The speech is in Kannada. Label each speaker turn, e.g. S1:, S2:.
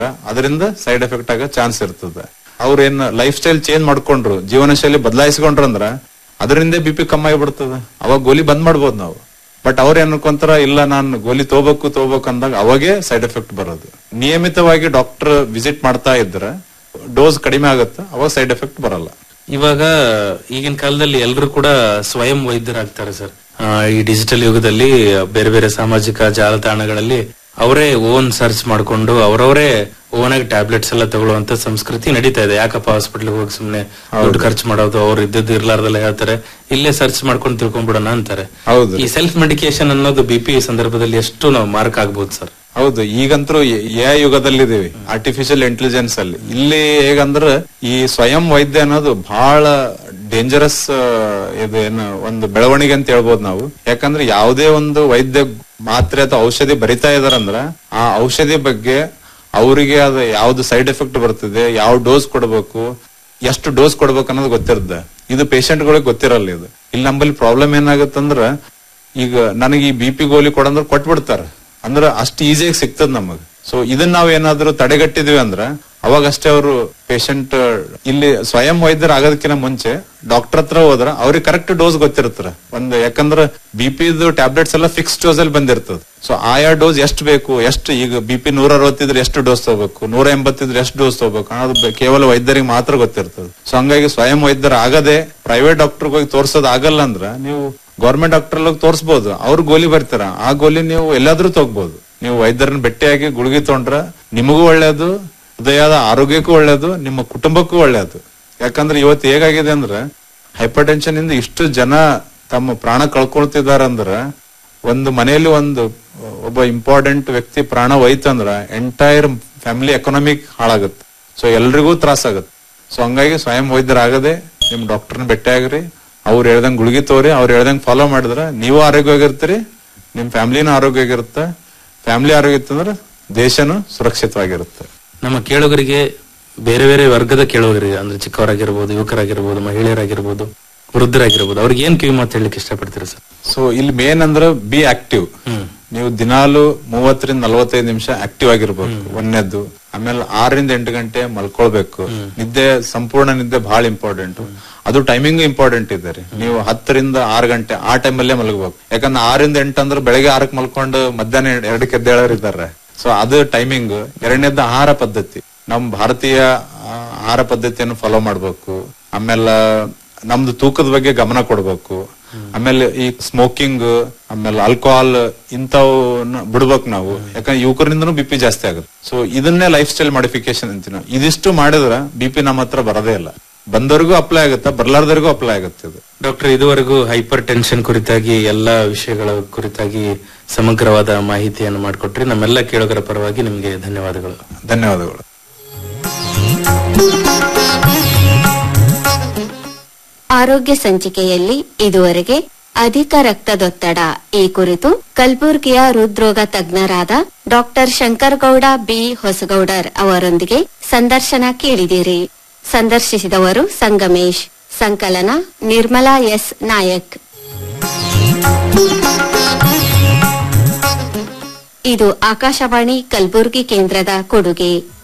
S1: ಅದರಿಂದ ಸೈಡ್ ಎಫೆಕ್ಟ್ ಆಗೋ ಚಾನ್ಸ್ ಇರ್ತದೆ ಅವ್ರೇನ್ ಲೈಫ್ ಸ್ಟೈಲ್ ಚೇಂಜ್ ಮಾಡ್ಕೊಂಡ್ರು ಜೀವನ ಶೈಲಿ ಬದಲಾಯಿಸ್ಕೊಂಡ್ರು ಅಂದ್ರ ಅದರಿಂದ ಬಿ ಪಿ ಕಮ್ಮಿ ಆಗ್ಬಿಡ್ತದ ಅವಾಗ ಗೋಲಿ ಬಂದ್ ಮಾಡ್ಬೋದು ನಾವು ಬಟ್ ಅವ್ರ ಏನ್ ಅನ್ಕೊಂತಾರ ಇಲ್ಲ ನಾನು ಗೋಲಿ ತಗೋಬೇಕು ತಗೋಬೇಕು ಅಂದಾಗ ಅವಾಗೇ ಸೈಡ್ ಎಫೆಕ್ಟ್ ಬರೋದು ನಿಯಮಿತವಾಗಿ ಡಾಕ್ಟರ್ ವಿಸಿಟ್ ಮಾಡ್ತಾ ಇದ್ರೆ ಡೋಸ್ ಕಡಿಮೆ ಆಗುತ್ತೆ ಅವಾಗ ಸೈಡ್ ಎಫೆಕ್ಟ್ ಬರಲ್ಲ
S2: ಇವಾಗ ಈಗಿನ ಕಾಲದಲ್ಲಿ ಎಲ್ಲರೂ ಕೂಡ ಸ್ವಯಂ ವೈದ್ಯರಾಗ್ತಾರೆ ಸರ್ ಆ, ಈ ಡಿಜಿಟಲ್ ಯುಗದಲ್ಲಿ ಬೇರೆ ಬೇರೆ ಸಾಮಾಜಿಕ ಜಾಲತಾಣಗಳಲ್ಲಿ ಅವರೇ ಓನ್ ಸರ್ಚ್ ಮಾಡ್ಕೊಂಡು ಅವರವರೇ ಓನ್ ಆಗಿ ಟ್ಯಾಬ್ಲೆಟ್ಸ್ ಎಲ್ಲ ತಗೊಳ್ಳುವಂತ ಸಂಸ್ಕೃತಿ ನಡೀತಾ ಇದೆ ಯಾಕಪ್ಪ ಹಾಸ್ಪಿಟಲ್ ಹೋಗಿ ಸುಮ್ನೆ ದುಡ್ಡು ಖರ್ಚು ಮಾಡೋದು ಅವ್ರು ಇದ್ದದ್ದು ಇರ್ಲಾರ್ದಲ್ಲ ಹೇಳ್ತಾರೆ ಇಲ್ಲೇ ಸರ್ಚ್ ಮಾಡ್ಕೊಂಡು ತಿಳ್ಕೊಂಡ್ಬಿಡೋಣ ಅಂತಾರೆ
S1: ಹೌದು
S2: ಈ ಸೆಲ್ಫ್ ಮೆಡಿಕೇಶನ್ ಅನ್ನೋದು ಬಿ ಪಿ ಸಂದರ್ಭದಲ್ಲಿ ಎಷ್ಟು ನಾವು ಮಾರ್ಕ್ ಆಗ್ಬೋದು ಸರ್
S1: ಹೌದು ಈಗಂತರೂ ಎ ಯುಗದಲ್ಲಿದ್ದೀವಿ ಆರ್ಟಿಫಿಷಿಯಲ್ ಇಂಟೆಲಿಜೆನ್ಸ್ ಅಲ್ಲಿ ಇಲ್ಲಿ ಹೇಗಂದ್ರ ಈ ಸ್ವಯಂ ವೈದ್ಯ ಅನ್ನೋದು ಬಹಳ ಡೇಂಜರಸ್ ಇದೇನು ಒಂದು ಬೆಳವಣಿಗೆ ಅಂತ ಹೇಳ್ಬೋದು ನಾವು ಯಾಕಂದ್ರೆ ಯಾವುದೇ ಒಂದು ವೈದ್ಯ ಮಾತ್ರೆ ಅಥವಾ ಔಷಧಿ ಬರಿತಾ ಇದಾರಂದ್ರ ಆ ಔಷಧಿ ಬಗ್ಗೆ ಅವರಿಗೆ ಅದು ಯಾವ್ದು ಸೈಡ್ ಎಫೆಕ್ಟ್ ಬರ್ತದೆ ಯಾವ ಡೋಸ್ ಕೊಡಬೇಕು ಎಷ್ಟು ಡೋಸ್ ಕೊಡ್ಬೇಕು ಅನ್ನೋದು ಗೊತ್ತಿರುತ್ತೆ ಇದು patient ಗಳಿಗೆ ಗೊತ್ತಿರಲ್ಲ ಇದು ಇಲ್ಲಿ ನಮ್ಮಲ್ಲಿ ಪ್ರಾಬ್ಲಮ್ ಏನಾಗುತ್ತಂದ್ರ ಈಗ ನನಗೆ ಈ ಬಿ ಪಿ ಗೋಲಿ ಕೊಡಂದ್ರೆ ಕೊಟ್ಬಿಡ್ತಾರ ಅಂದ್ರ ಅಷ್ಟು ಈಸಿಯಾಗಿ ಸಿಗ್ತದ ನಮಗ್ ಸೊ ಇದನ್ನ ನಾವ್ ಏನಾದ್ರು ತಡೆಗಟ್ಟಿದ್ವಿ ಅಂದ್ರ ಅವಾಗ ಅಷ್ಟೇ ಅವರು ಪೇಷಂಟ್ ಇಲ್ಲಿ ಸ್ವಯಂ ವೈದ್ಯರ ಆಗೋದಕ್ಕಿಂತ ಮುಂಚೆ ಡಾಕ್ಟರ್ ಹತ್ರ ಹೋದ್ರ ಅವ್ರಿಗೆ ಕರೆಕ್ಟ್ ಡೋಸ್ ಗೊತ್ತಿರ್ತಾರ ಒಂದ್ ಯಾಕಂದ್ರ ಬಿ ಪಿದು ಟ್ಯಾಬ್ಲೆಟ್ಸ್ ಎಲ್ಲ ಫಿಕ್ಸ್ ಡೋಸ್ ಅಲ್ಲಿ ಬಂದಿರ್ತದ ಸೊ ಆಯಾ ಡೋಸ್ ಎಷ್ಟು ಬೇಕು ಎಷ್ಟು ಈಗ ಬಿ ಪಿ ನೂರ ಅರವತ್ತಿದ್ರೆ ಎಷ್ಟು ಡೋಸ್ ತಗೋಬೇಕು ನೂರ ಎಂಬತ್ತಿದ್ರೆ ಎಷ್ಟು ಡೋಸ್ ತಗೋಬೇಕು ಅನ್ನೋದು ಬೆ- ಕೇವಲ ವೈದ್ಯರಿಗೆ ಮಾತ್ರ ಗೊತ್ತಿರ್ತದೆ ಸೊ ಹಂಗಾಗಿ ಸ್ವಯಂ ವೈದ್ಯರ ಆಗದೆ ಪ್ರೈವೇಟ್ ಡಾಕ್ಟರ್ ಹೋಗಿ ತೋರ್ಸೋದ್ ಆಗಲ್ಲ ಅಂದ್ರ ನೀವು ಗೌರ್ಮೆಂಟ್ ಡಾಕ್ಟರ್ ಹೋಗಿ ತೋರ್ಸ್ಬೋದು ಅವ್ರು ಗೋಲಿ ಬರ್ತಾರ ಆ ಗೋಲಿ ನೀವು ಎಲ್ಲಾದ್ರೂ ತಗೋಬಹುದು ನೀವು ವೈದ್ಯರನ್ನ ಭೇಟಿಯಾಗಿ ಗುಳಿಗೆ ತಗೊಂಡ್ರ ನಿಮಗೂ ಒಳ್ಳೇದು ಹೃದಯದ ಆರೋಗ್ಯಕ್ಕೂ ಒಳ್ಳೇದು ನಿಮ್ಮ ಕುಟುಂಬಕ್ಕೂ ಒಳ್ಳೇದು ಯಾಕಂದ್ರೆ ಇವತ್ತು ಹೇಗಾಗಿದೆ ಅಂದ್ರೆ ಹೈಪರ್ ಟೆನ್ಷನ್ ಇಂದ ಇಷ್ಟು ಜನ ತಮ್ಮ ಪ್ರಾಣ ಕಳ್ಕೊಳ್ತಿದಾರ ಅಂದ್ರ ಒಂದು ಮನೆಯಲ್ಲಿ ಒಂದು ಒಬ್ಬ ಇಂಪಾರ್ಟೆಂಟ್ ವ್ಯಕ್ತಿ ಪ್ರಾಣ ಹೋಯ್ತಂದ್ರ ಎಂಟೈರ್ ಫ್ಯಾಮಿಲಿ ಎಕನಾಮಿಕ್ ಹಾಳಾಗುತ್ತೆ ಸೊ ಎಲ್ರಿಗೂ ತ್ರಾಸ ಆಗುತ್ತೆ ಸೊ ಹಂಗಾಗಿ ಸ್ವಯಂ ವೈದ್ಯರಾಗದೆ ನಿಮ್ ಡಾಕ್ಟರ್ನ ಭೇಟಿಯಾಗ್ರಿ ಅವ್ರು ಹೇಳ್ದಂಗ್ ಗುಳಿಗೆ ತೋರಿ ಅವ್ರು ಹೇಳ್ದಂಗ್ ಫಾಲೋ ಮಾಡಿದ್ರ ನೀವು ಆರೋಗ್ಯವಾಗಿರ್ತೀರಿ ನಿಮ್ ಫ್ಯಾಮಿಲಿನೂ ಆರೋಗ್ಯವಾಗಿರುತ್ತೆ ಫ್ಯಾಮಿಲಿ ಆರೋಗ್ಯ ಇತ್ತಂದ್ರೆ ದೇಶನು ಸುರಕ್ಷಿತವಾಗಿರುತ್ತೆ
S2: ನಮ್ಮ ಕೇಳುಗರಿಗೆ ಬೇರೆ ಬೇರೆ ವರ್ಗದ ಕೇಳುಗರಿಗೆ ಅಂದ್ರೆ ಚಿಕ್ಕವರಾಗಿರ್ಬೋದು ಯುವಕರಾಗಿರ್ಬೋದು ಮಹಿಳೆಯರಾಗಿರ್ಬೋದು ವೃದ್ಧರಾಗಿರ್ಬೋದು ಅವ್ರಿಗೆ ಏನ್ ಕಿವಿ ಮಾತು ಹೇಳಲಿಕ್ಕೆ ಇಷ್ಟಪಡ್ತೀರಾ ಸರ್
S1: ಸೊ ಇಲ್ಲಿ ಮೇನ್ ಅಂದ್ರೆ ಬಿ ಆಕ್ಟಿವ್
S2: ಹ್ಮ್
S1: ನೀವು ದಿನಾಲು ಮೂವತ್ತರಿಂದ ನಲವತ್ತೈದು ನಿಮಿಷ ಆಕ್ಟಿವ್ ಆಗಿರ್ಬೇಕು ಒಂದನೇದ್ದು ಆಮೇಲೆ ಆರರಿಂದ ಎಂಟು ಗಂಟೆ ಮಲ್ಕೊಳ್ಬೇಕು ನಿದ್ದೆ ಸಂಪೂರ್ಣ ನಿದ್ದೆ ಬಹಳ ಇಂಪಾರ್ಟೆಂಟ್ ಅದು ಟೈಮಿಂಗ್ ಇಂಪಾರ್ಟೆಂಟ್ ಇದೆ ರೀ ನೀವು ಹತ್ತರಿಂದ ಆರು ಗಂಟೆ ಆ ಟೈಮಲ್ಲೇ ಮಲಗಬೇಕು ಯಾಕಂದ್ರೆ ಆರಿಂದ ಎಂಟು ಅಂದ್ರೆ ಬೆಳಗ್ಗೆ ಆರಕ್ಕೆ ಮಲ್ಕೊಂಡು ಮಧ್ಯಾಹ್ನ ಎರಡಕ್ಕೆ ಎದ್ದೇಳೋರು ಇದ್ದಾರೆ ಸೊ ಅದು ಟೈಮಿಂಗ್ ಎರಡನೇದ್ದು ಆಹಾರ ಪದ್ಧತಿ ನಮ್ ಭಾರತೀಯ ಆ, ಆಹಾರ ಪದ್ಧತಿಯನ್ನು ಫಾಲೋ ಮಾಡ್ಬೇಕು ಆಮೇಲೆ ನಮ್ದು ತೂಕದ ಬಗ್ಗೆ ಗಮನ ಕೊಡ್ಬೇಕು ಆಮೇಲೆ ಈ ಸ್ಮೋಕಿಂಗ್ ಆಮೇಲೆ ಆಲ್ಕೋಹಾಲ್ ಇಂಥವನ್ನ ಬಿಡ್ಬೇಕು ನಾವು ಯಾಕಂದ್ರೆ ಯುವಕರಿಂದನೂ ಬಿ ಪಿ ಜಾಸ್ತಿ ಆಗುತ್ತೆ ಸೊ ಇದನ್ನೇ ಲೈಫ್ ಸ್ಟೈಲ್ ಮಾಡಿಫಿಕೇಶನ್ ಅಂತೀವಿ ನಾವು ಇದಿಷ್ಟು ಮಾಡಿದ್ರೆ ಬಿ ಪಿ ನಮ್ಮ ಹತ್ರ ಬರೋದೇ ಇಲ್ಲ ಬಂದವ್ರಿಗೂ ಅಪ್ಲೈ ಆಗುತ್ತೆ ಬರ್ಲಾರ್ದವ್ರಿಗೂ ಅಪ್ಲೈ ಆಗುತ್ತೆ ಇದು
S2: ಡಾಕ್ಟರ್ ಇದುವರೆಗೂ ಹೈಪರ್ ಟೆನ್ಷನ್ ಕುರಿತಾಗಿ ಎಲ್ಲಾ ವಿಷಯಗಳ ಕುರಿತಾಗಿ ಸಮಗ್ರವಾದ ಮಾಹಿತಿಯನ್ನು ಮಾಡಿಕೊಟ್ರಿ ನಮ್ಮೆಲ್ಲ ಕೇಳುಗರ ಪರವಾಗಿ ನಿಮಗೆ ಧನ್ಯವಾದಗಳು
S1: ಧನ್ಯವಾದಗಳು
S3: ಆರೋಗ್ಯ ಸಂಚಿಕೆಯಲ್ಲಿ ಇದುವರೆಗೆ ಅಧಿಕ ರಕ್ತದೊತ್ತಡ ಈ ಕುರಿತು ಕಲಬುರ್ಗಿಯ ಹೃದ್ರೋಗ ತಜ್ಞರಾದ ಡಾಕ್ಟರ್ ಶಂಕರಗೌಡ ಬಿ ಹೊಸಗೌಡರ್ ಅವರೊಂದಿಗೆ ಸಂದರ್ಶನ ಕೇಳಿದಿರಿ ಸಂದರ್ಶಿಸಿದವರು ಸಂಗಮೇಶ್ ಸಂಕಲನ ನಿರ್ಮಲಾ ಎಸ್ ನಾಯಕ್ ಇದು ಆಕಾಶವಾಣಿ ಕಲಬುರ್ಗಿ ಕೇಂದ್ರದ ಕೊಡುಗೆ